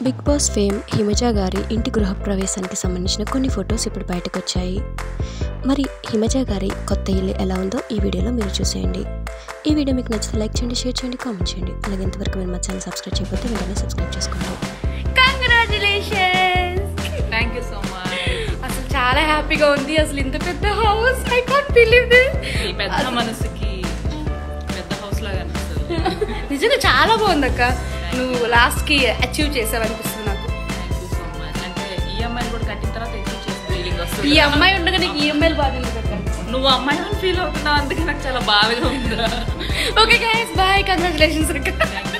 big boss fame Himaja గారి ఇంటి గృహప్రవేశానికి సంబంధించిన కొన్ని ఫొటోస్ ఇప్పుడు బయటకు వచ్చాయి మరి హిమజ గారి కొత్త ఇల్లు ఎలా ఉందో ఈ వీడియోలో మీరు చూసేయండి ఈ వీడియో మీకు నచ్చితే లైక్ చేయండి షేర్ చేయండి కామెంట్ చేయండి అలాగే ఇంతవరకు మీరు మా ఛానల్ సబ్స్క్రైబ్ చేయకపోతే వెంటనే సబ్స్క్రైబ్ చేసుకోండి congratulations thank you so much అసలు చాలా హ్యాపీగా ఉంది అసలు ఇంత పెద్ద house I can't believe this ఈ పెద్ద మనసుకి పెద్ద హౌస్ లాగా అనిపిస్తుంది నిజంగా చాలా బాగుంది అక్క నువ్వు లాస్ట్ కి అచీవ్ చేసావు అనిపిస్తుంది నాకు థ్యాంక్ యూ సో మచ్ అంటే ఈఎంఐ కూడా కట్టిన తర్వాత ఎక్కువ చేసే ఫీలింగ్ ఈ వస్తుంది అమ్మాయి ఉండగా నీకు ఈఎంఐలు బాధ ఎందుకు అక్క నువ్వు అమ్మాయి అని ఫీల్ అవుతున్నావు అందుకే నాకు చాలా బాధగా ఉంది ఓకే గైస్ బాయ్ కంగ్రాచులేషన్స్ అక్క థ్యాంక్